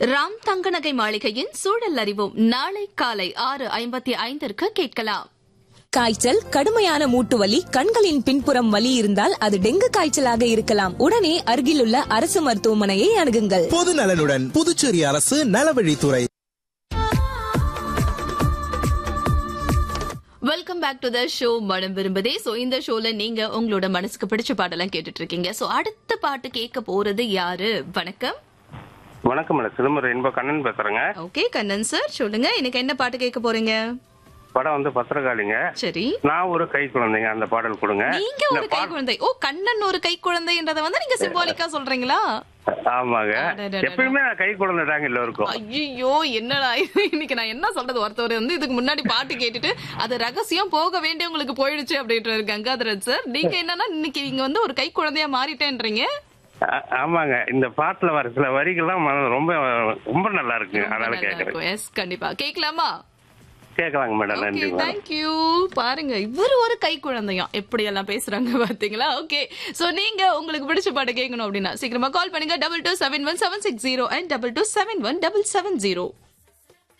ராம் தங்கநகை மாளிகையின் சூழல் அறிவோம் நாளை காலை ஆறு ஐம்பத்தி ஐந்திற்கு கேட்கலாம் காய்ச்சல் கடுமையான மூட்டு வலி கண்களின் பின்புறம் வலி இருந்தால் அது டெங்கு காய்ச்சலாக இருக்கலாம் உடனே அருகிலுள்ள அரசு மருத்துவமனையை அணுகுங்கள் பொது நலனுடன் புதுச்சேரி அரசு நலவழித்துறை welcome back to the show மனம் விரும்புதே சோ இந்த ஷோல நீங்க உங்களோட மனசுக்கு பிடிச்ச பாட்டெல்லாம் கேட்டுட்டு இருக்கீங்க சோ அடுத்த பாட்டு கேட்க போறது யாரு வணக்கம் வணக்கம் மேடம் சிதம்பரம் ரெயின்போ கண்ணன் பேசுறேங்க ஓகே கண்ணன் சார் சொல்லுங்க இன்னைக்கு என்ன பாட்டு கேட்க போறீங்க படம் வந்து பத்திரகாளிங்க சரி நான் ஒரு கை குழந்தைங்க அந்த பாடல் கொடுங்க நீங்க ஒரு கை குழந்தை ஓ கண்ணன் ஒரு கை குழந்தைன்றத வந்து நீங்க சிம்பாலிக்கா சொல்றீங்களா ஆமாங்க அடடடடட. எப்பயுமே நான் கை குழந்தை தாங்க எல்லோருக்கும் ஐயோ என்னடா இது? இன்னைக்கு நான் என்ன சொல்றது ஒருத்தவர் வந்து இதுக்கு முன்னாடி பாட்டு கேட்டுட்டு அது ரகசியம் போக வேண்டியவங்களுக்கு போயிடுச்சு அப்படின்றாரு கங்காதரன் சார் நீங்க என்னன்னா இன்னைக்கு இங்க வந்து ஒரு கை குழந்தையா மாறிட்டேன்றீங்க ஆ- ஆமாங்க இந்த பாட்டுல வர சில வரிகள்லாம் மன- ரொம்ப ரொம்ப நல்லா இருக்கு அதனால கேக்குறேன் எஸ் கண்டிப்பா கேட்கலாமா கேட்கலாங்க மேடம் ஓகே நன்றி மேடம் தேங்க்யூ பாருங்க இவர் ஒரு கை குழந்தையா எப்படி எல்லாம் பேசுறாங்க பாத்தீங்களா ஓகே சோ நீங்க உங்களுக்கு பிடிச்ச பாட்டு கேட்கணும் அப்படின்னா சீக்கிரமா கால் பண்ணுங்க double two seven one seven six zero and double two seven one double seven zero